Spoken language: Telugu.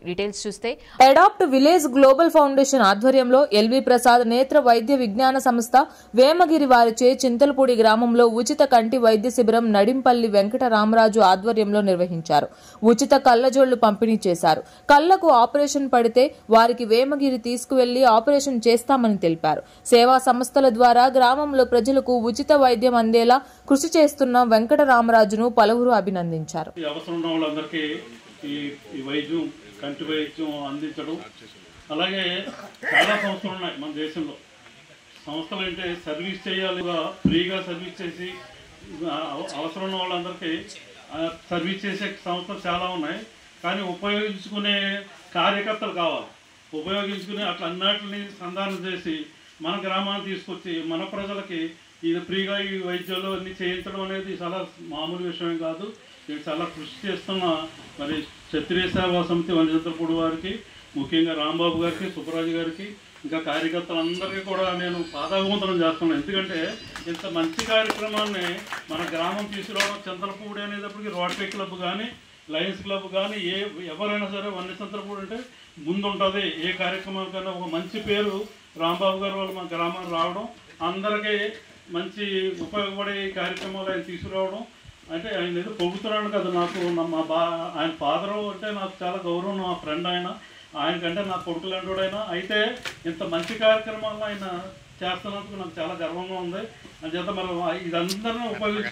డీటెయిల్స్ చూస్తే అడాప్ట్ విలేజ్ గ్లోబల్ ఫౌండేషన్ ఆధ్వర్యంలో ఎల్వి ప్రసాద్ నేత్ర వైద్య విజ్ఞాన సంస్థ వేమగిరి వారిచే చింతలపూడి గ్రామంలో ఉచిత కంటి వైద్య శిబిరం నడింపల్లి వెంకట రామరాజు ఆధ్వర్యంలో నిర్వహించారు ఉచిత కళ్ళజోళ్లు పంపిణీ చేశారు కళ్లకు ఆపరేషన్ పడితే వారికి వేమగిరి తీసుకువెళ్లి ఆపరేషన్ చేస్తామని తెలిపారు సేవా సంస్థల ద్వారా గ్రామంలో ప్రజలకు ఉచిత వైద్యం అందేలా కృషి చేస్తున్న వెంకట రామరాజును పలువురు అభినందించారు ఈ అవసరం ఉన్న వాళ్ళందరికీ ఈ ఈ వైద్యం కంటి వైద్యం అందించడం అలాగే చాలా సంస్థలు ఉన్నాయి మన దేశంలో సంస్థలు అంటే సర్వీస్ చేయాలి ఫ్రీగా సర్వీస్ చేసి అవ- అవసరం ఉన్న వాళ్ళందరికీ ఆ, సర్వీస్ చేసే సంస్థలు చాలా ఉన్నాయి కానీ ఉపయోగించుకునే కార్యకర్తలు కావాలి ఉపయోగించుకుని అట్లా అన్నిటిని సంధానం చేసి మన గ్రామాన్ని తీసుకొచ్చి మన ప్రజలకి ఇది ఫ్రీగా ఈ వైద్యాలు అన్ని చేయించడం అనేది చాలా మామూలు విషయం కాదు ఇది చాలా కృషి చేస్తున్న మరి క్షత్రియ సేవా సమితి వనచంద్రపూడి వారికి ముఖ్యంగా రాంబాబు గారికి సుబ్బరాజు గారికి ఇంకా కార్యకర్తలందరికీ కూడా నేను పాదాభివందనం చేస్తున్నాను ఎందుకంటే ఇంత మంచి కార్యక్రమాన్ని మన గ్రామం తీసుకురావడం చంద్రపూడి అనేటప్పటికి రోటరీ క్లబ్ కానీ లయన్స్ క్లబ్ కానీ ఏ ఎవరైనా సరే వన్య చంద్రపూడి అంటే ముందుంటుంది ఏ కార్యక్రమానికైనా ఒక మంచి పేరు రాంబాబు గారు వాళ్ళు మన గ్రామానికి రావడం అందరికీ మంచి ఉపయోగపడే కార్యక్రమాలు ఆయన తీసుకురావడం అంటే ఆయన ఏదో పొగుతున్నాడు కదా నాకు నా- మా బా ఆయన ఫాదర్ అంటే నాకు చాలా గౌరవం నా ఫ్రెండ్ ఆయన ఆయనకంటే నా కొడుకు లాంటివాడైనా అయితే ఇంత మంచి కార్యక్రమాలను ఆయన చేస్తున్నందుకు నాకు చాలా గర్వంగా ఉంది అంచేత మరి ఇదందరినీ ఉపయోగించుకో